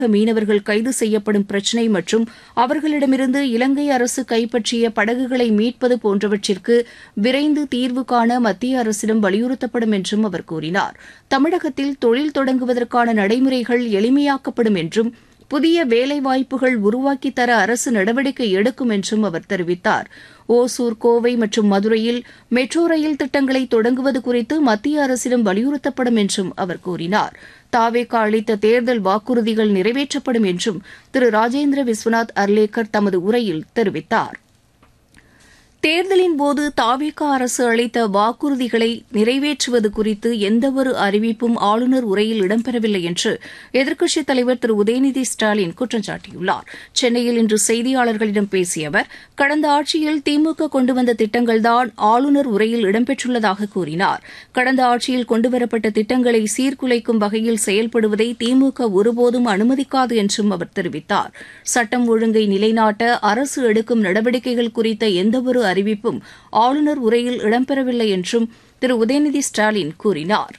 மீனவர்கள் கைது செய்யப்படும் பிரச்சினை மற்றும் அவர்களிடமிருந்து இலங்கை அரசு கைப்பற்றிய படகுகளை மீட்பது போன்றவற்றிற்கு விரைந்து தீர்வு காண மத்திய அரசிடம் வலியுறுத்தப்படும் என்றும் அவர் கூறினார் தமிழகத்தில் தொழில் தொடங்குவதற்கான நடைமுறைகள் எளிமையாக்கப்படும் என்றும் புதிய வேலைவாய்ப்புகள் உருவாக்கித் தர அரசு நடவடிக்கை எடுக்கும் என்றும் அவர் தெரிவித்தார் ஓசூர் கோவை மற்றும் மதுரையில் மெட்ரோ ரயில் திட்டங்களை தொடங்குவது குறித்து மத்திய அரசிடம் வலியுறுத்தப்படும் என்றும் அவர் கூறினார் தாவேகா அளித்த தேர்தல் வாக்குறுதிகள் நிறைவேற்றப்படும் என்றும் திரு ராஜேந்திர விஸ்வநாத் அர்லேக்கர் தமது உரையில் தெரிவித்தார் தேர்தலின் போது தாவேகா அரசு அளித்த வாக்குறுதிகளை நிறைவேற்றுவது குறித்து எந்தவொரு அறிவிப்பும் ஆளுநர் உரையில் இடம்பெறவில்லை என்று எதிர்க்கட்சித் தலைவர் திரு உதயநிதி ஸ்டாலின் குற்றம் சாட்டியுள்ளார் சென்னையில் இன்று செய்தியாளர்களிடம் பேசிய அவர் கடந்த ஆட்சியில் திமுக கொண்டு வந்த திட்டங்கள்தான் ஆளுநர் உரையில் இடம்பெற்றுள்ளதாக கூறினார் கடந்த ஆட்சியில் கொண்டுவரப்பட்ட திட்டங்களை சீர்குலைக்கும் வகையில் செயல்படுவதை திமுக ஒருபோதும் அனுமதிக்காது என்றும் அவர் தெரிவித்தார் சட்டம் ஒழுங்கை நிலைநாட்ட அரசு எடுக்கும் நடவடிக்கைகள் குறித்த எந்தவொரு அறிவிப்பும் ஆளுநர் உரையில் இடம்பெறவில்லை என்றும் திரு உதயநிதி ஸ்டாலின் கூறினார்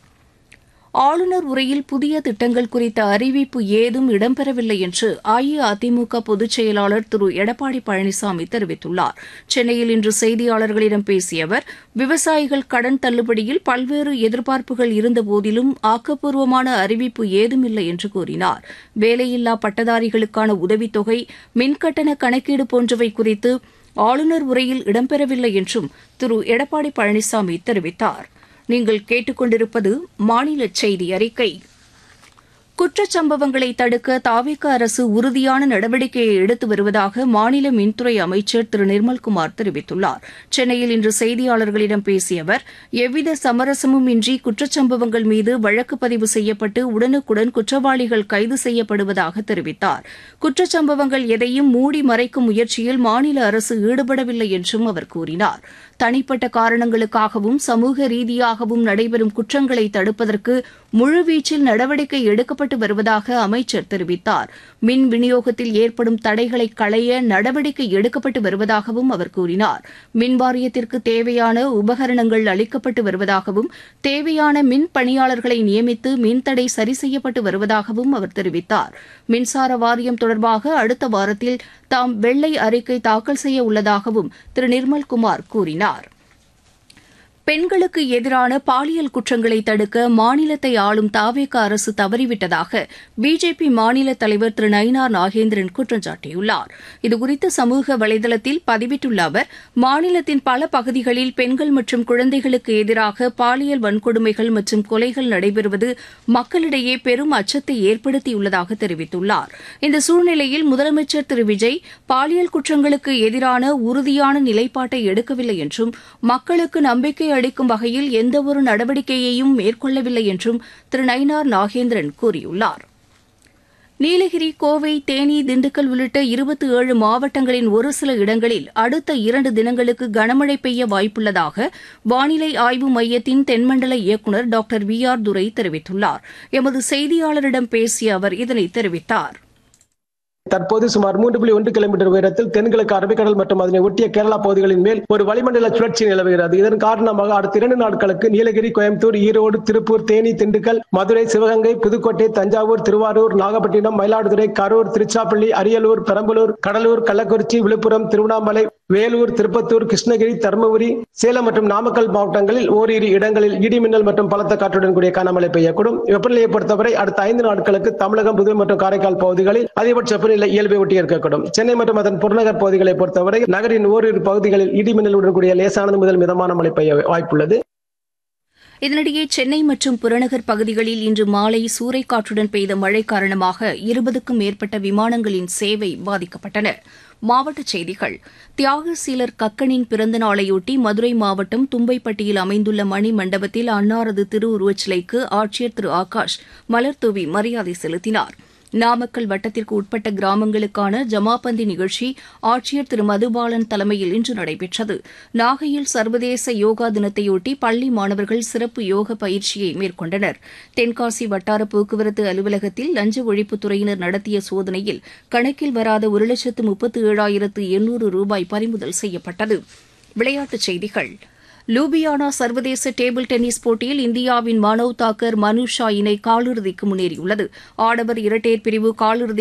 ஆளுநர் உரையில் புதிய திட்டங்கள் குறித்த அறிவிப்பு ஏதும் இடம்பெறவில்லை என்று அஇஅதிமுக பொதுச் செயலாளர் திரு எடப்பாடி பழனிசாமி தெரிவித்துள்ளார் சென்னையில் இன்று செய்தியாளர்களிடம் பேசிய அவர் விவசாயிகள் கடன் தள்ளுபடியில் பல்வேறு எதிர்பார்ப்புகள் இருந்தபோதிலும் ஆக்கப்பூர்வமான அறிவிப்பு ஏதுமில்லை என்று கூறினார் வேலையில்லா பட்டதாரிகளுக்கான உதவித்தொகை மின்கட்டண கணக்கீடு போன்றவை குறித்து ஆளுநர் உரையில் இடம்பெறவில்லை என்றும் திரு எடப்பாடி பழனிசாமி தெரிவித்தார் நீங்கள் கேட்டுக்கொண்டிருப்பது மாநில செய்தி அறிக்கை குற்றச்சம்பவங்களை தடுக்க தாவேக அரசு உறுதியான நடவடிக்கையை எடுத்து வருவதாக மாநில மின்துறை அமைச்சர் திரு நிர்மல்குமார் தெரிவித்துள்ளார் சென்னையில் இன்று செய்தியாளர்களிடம் பேசிய அவர் எவ்வித சமரசமும் இன்றி குற்றச்சம்பவங்கள் மீது வழக்கு பதிவு செய்யப்பட்டு உடனுக்குடன் குற்றவாளிகள் கைது செய்யப்படுவதாக தெரிவித்தார் குற்றச்சம்பவங்கள் எதையும் மூடி மறைக்கும் முயற்சியில் மாநில அரசு ஈடுபடவில்லை என்றும் அவர் கூறினார் தனிப்பட்ட காரணங்களுக்காகவும் சமூக ரீதியாகவும் நடைபெறும் குற்றங்களை தடுப்பதற்கு முழுவீச்சில் நடவடிக்கை எடுக்கப்பட்டு வருவதாக அமைச்சர் தெரிவித்தார் மின் விநியோகத்தில் ஏற்படும் தடைகளை களைய நடவடிக்கை எடுக்கப்பட்டு வருவதாகவும் அவர் கூறினார் மின் வாரியத்திற்கு தேவையான உபகரணங்கள் அளிக்கப்பட்டு வருவதாகவும் தேவையான மின் பணியாளர்களை நியமித்து மின்தடை சரி செய்யப்பட்டு வருவதாகவும் அவர் தெரிவித்தார் மின்சார வாரியம் தொடர்பாக அடுத்த வாரத்தில் தாம் வெள்ளை அறிக்கை தாக்கல் செய்ய உள்ளதாகவும் திரு நிர்மல்குமார் கூறினார் பெண்களுக்கு எதிரான பாலியல் குற்றங்களை தடுக்க மாநிலத்தை ஆளும் தாவேக அரசு தவறிவிட்டதாக பிஜேபி மாநில தலைவர் திரு நயினார் நாகேந்திரன் குற்றம் சாட்டியுள்ளார் இதுகுறித்து சமூக வலைதளத்தில் பதிவிட்டுள்ள அவர் மாநிலத்தின் பல பகுதிகளில் பெண்கள் மற்றும் குழந்தைகளுக்கு எதிராக பாலியல் வன்கொடுமைகள் மற்றும் கொலைகள் நடைபெறுவது மக்களிடையே பெரும் அச்சத்தை ஏற்படுத்தியுள்ளதாக தெரிவித்துள்ளார் இந்த சூழ்நிலையில் முதலமைச்சர் திரு விஜய் பாலியல் குற்றங்களுக்கு எதிரான உறுதியான நிலைப்பாட்டை எடுக்கவில்லை என்றும் மக்களுக்கு நம்பிக்கை அளிக்கும் வகையில் எந்தவொரு நடவடிக்கையையும் மேற்கொள்ளவில்லை என்றும் திரு நயினார் நாகேந்திரன் கூறியுள்ளார் நீலகிரி கோவை தேனி திண்டுக்கல் உள்ளிட்ட இருபத்தி ஏழு மாவட்டங்களின் ஒரு சில இடங்களில் அடுத்த இரண்டு தினங்களுக்கு கனமழை பெய்ய வாய்ப்புள்ளதாக வானிலை ஆய்வு மையத்தின் தென்மண்டல இயக்குநர் டாக்டர் வி ஆர் துரை தெரிவித்துள்ளார் எமது செய்தியாளரிடம் பேசிய அவர் இதனை தெரிவித்தார் தற்போது சுமார் மூன்று புள்ளி ஒன்று கிலோமீட்டர் உயரத்தில் தென்கிழக்கு அரபிக்கடல் மற்றும் அதனை ஒட்டிய கேரளா பகுதிகளின் மேல் ஒரு வளிமண்டல சுழற்சி நிலவுகிறது இதன் காரணமாக அடுத்த இரண்டு நாட்களுக்கு நீலகிரி கோயம்புத்தூர் ஈரோடு திருப்பூர் தேனி திண்டுக்கல் மதுரை சிவகங்கை புதுக்கோட்டை தஞ்சாவூர் திருவாரூர் நாகப்பட்டினம் மயிலாடுதுறை கரூர் திருச்சாப்பள்ளி அரியலூர் பெரம்பலூர் கடலூர் கள்ளக்குறிச்சி விழுப்புரம் திருவண்ணாமலை வேலூர் திருப்பத்தூர் கிருஷ்ணகிரி தருமபுரி சேலம் மற்றும் நாமக்கல் மாவட்டங்களில் ஓரிரு இடங்களில் இடி மின்னல் மற்றும் பலத்த காற்றுடன் கூடிய கனமழை பெய்யக்கூடும் வெப்பநிலையை பொறுத்தவரை அடுத்த ஐந்து நாட்களுக்கு தமிழகம் புதுவை மற்றும் காரைக்கால் பகுதிகளில் அதிகபட்ச வெப்பநிலை இயல்பை ஒட்டி இருக்கக்கூடும் சென்னை மற்றும் அதன் புறநகர் பகுதிகளை பொறுத்தவரை நகரின் ஓரிரு பகுதிகளில் இடி மின்னலுடன் கூடிய லேசானது முதல் மிதமான மழை பெய்ய வாய்ப்புள்ளது இதனிடையே சென்னை மற்றும் புறநகர் பகுதிகளில் இன்று மாலை சூறைக்காற்றுடன் பெய்த மழை காரணமாக இருபதுக்கும் மேற்பட்ட விமானங்களின் சேவை பாதிக்கப்பட்டன மாவட்டச் செய்திகள் தியாகசீலர் கக்கனின் பிறந்த நாளையொட்டி மதுரை மாவட்டம் தும்பைப்பட்டியில் அமைந்துள்ள மணி மண்டபத்தில் அன்னாரது திருவுருவச் சிலைக்கு ஆட்சியர் திரு ஆகாஷ் மலர்தூவி மரியாதை செலுத்தினார் நாமக்கல் வட்டத்திற்கு உட்பட்ட கிராமங்களுக்கான ஜமாபந்தி நிகழ்ச்சி ஆட்சியர் திரு மதுபாலன் தலைமையில் இன்று நடைபெற்றது நாகையில் சர்வதேச யோகா தினத்தையொட்டி பள்ளி மாணவர்கள் சிறப்பு யோக பயிற்சியை மேற்கொண்டனர் தென்காசி வட்டார போக்குவரத்து அலுவலகத்தில் லஞ்ச ஒழிப்புத்துறையினர் நடத்திய சோதனையில் கணக்கில் வராத ஒரு லட்சத்து முப்பத்து ஏழாயிரத்து எண்ணூறு ரூபாய் பறிமுதல் செய்யப்பட்டது விளையாட்டுச் செய்திகள் லூபியானா சர்வதேச டேபிள் டென்னிஸ் போட்டியில் இந்தியாவின் மனோவ் தாக்கர் மனு ஷா இணை காலிறுதிக்கு முன்னேறியுள்ளது ஆடவர் இரட்டையர் பிரிவு காலிறுதி